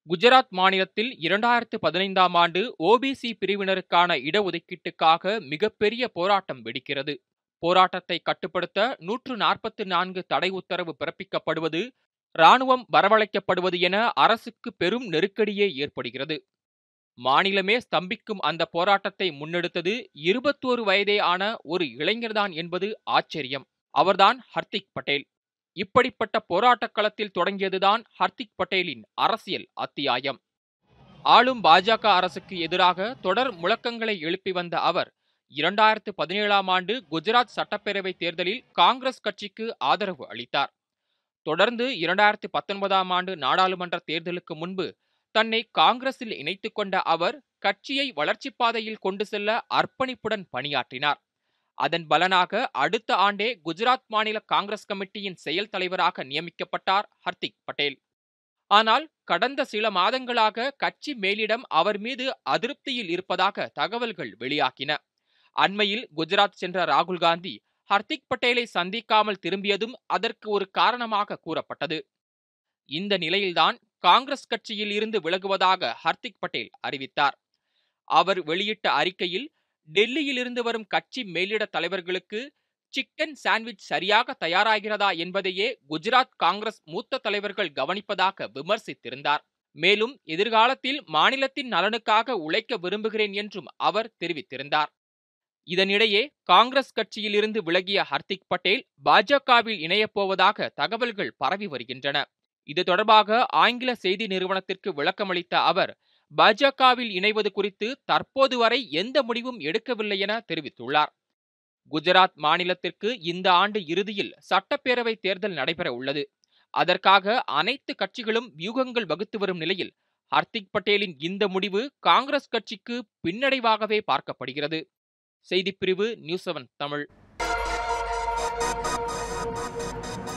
குஜராத் மாநிலத்தில் இரண்டாயிரத்து பதினைந்தாம் ஆண்டு ஓபிசி பிரிவினருக்கான இடஒதுக்கீட்டுக்காக மிகப்பெரிய போராட்டம் வெடிக்கிறது போராட்டத்தை கட்டுப்படுத்த நூற்று நாற்பத்து நான்கு தடை உத்தரவு பிறப்பிக்கப்படுவது ராணுவம் வரவழைக்கப்படுவது என அரசுக்கு பெரும் நெருக்கடியே ஏற்படுகிறது மாநிலமே ஸ்தம்பிக்கும் அந்த போராட்டத்தை முன்னெடுத்தது இருபத்தோரு வயதே ஆன ஒரு இளைஞர்தான் என்பது ஆச்சரியம் அவர்தான் ஹர்திக் பட்டேல் இப்படிப்பட்ட போராட்டக் களத்தில் தொடங்கியதுதான் ஹர்திக் பட்டேலின் அரசியல் அத்தியாயம் ஆளும் பாஜக அரசுக்கு எதிராக தொடர் முழக்கங்களை எழுப்பி வந்த அவர் இரண்டாயிரத்து பதினேழாம் ஆண்டு குஜராத் சட்டப்பேரவை தேர்தலில் காங்கிரஸ் கட்சிக்கு ஆதரவு அளித்தார் தொடர்ந்து இரண்டாயிரத்து பத்தொன்பதாம் ஆண்டு நாடாளுமன்ற தேர்தலுக்கு முன்பு தன்னை காங்கிரஸில் இணைத்துக் கொண்ட அவர் கட்சியை வளர்ச்சிப் பாதையில் கொண்டு செல்ல அர்ப்பணிப்புடன் பணியாற்றினார் அதன் பலனாக அடுத்த ஆண்டே குஜராத் மாநில காங்கிரஸ் கமிட்டியின் செயல் தலைவராக நியமிக்கப்பட்டார் ஹர்திக் பட்டேல் ஆனால் கடந்த சில மாதங்களாக கட்சி மேலிடம் அவர் மீது அதிருப்தியில் இருப்பதாக தகவல்கள் வெளியாகின அண்மையில் குஜராத் சென்ற ராகுல் காந்தி ஹர்திக் பட்டேலை சந்திக்காமல் திரும்பியதும் அதற்கு ஒரு காரணமாக கூறப்பட்டது இந்த நிலையில்தான் காங்கிரஸ் கட்சியில் இருந்து விலகுவதாக ஹர்திக் பட்டேல் அறிவித்தார் அவர் வெளியிட்ட அறிக்கையில் டெல்லியிலிருந்து வரும் கட்சி மேலிட தலைவர்களுக்கு சிக்கன் சாண்ட்விச் சரியாக தயாராகிறதா என்பதையே குஜராத் காங்கிரஸ் மூத்த தலைவர்கள் கவனிப்பதாக விமர்சித்திருந்தார் மேலும் எதிர்காலத்தில் மாநிலத்தின் நலனுக்காக உழைக்க விரும்புகிறேன் என்றும் அவர் தெரிவித்திருந்தார் இதனிடையே காங்கிரஸ் கட்சியிலிருந்து விலகிய ஹர்திக் பட்டேல் பாஜகவில் இணையப் போவதாக தகவல்கள் பரவி வருகின்றன இது தொடர்பாக ஆங்கில செய்தி நிறுவனத்திற்கு விளக்கமளித்த அவர் பாஜகவில் இணைவது குறித்து தற்போது வரை எந்த முடிவும் எடுக்கவில்லை என தெரிவித்துள்ளார் குஜராத் மாநிலத்திற்கு இந்த ஆண்டு இறுதியில் சட்டப்பேரவை தேர்தல் நடைபெற உள்ளது அதற்காக அனைத்து கட்சிகளும் வியூகங்கள் வகுத்து வரும் நிலையில் ஹர்திக் பட்டேலின் இந்த முடிவு காங்கிரஸ் கட்சிக்கு பின்னடைவாகவே பார்க்கப்படுகிறது செய்திப்பிரிவு நியூஸ் செவன் தமிழ்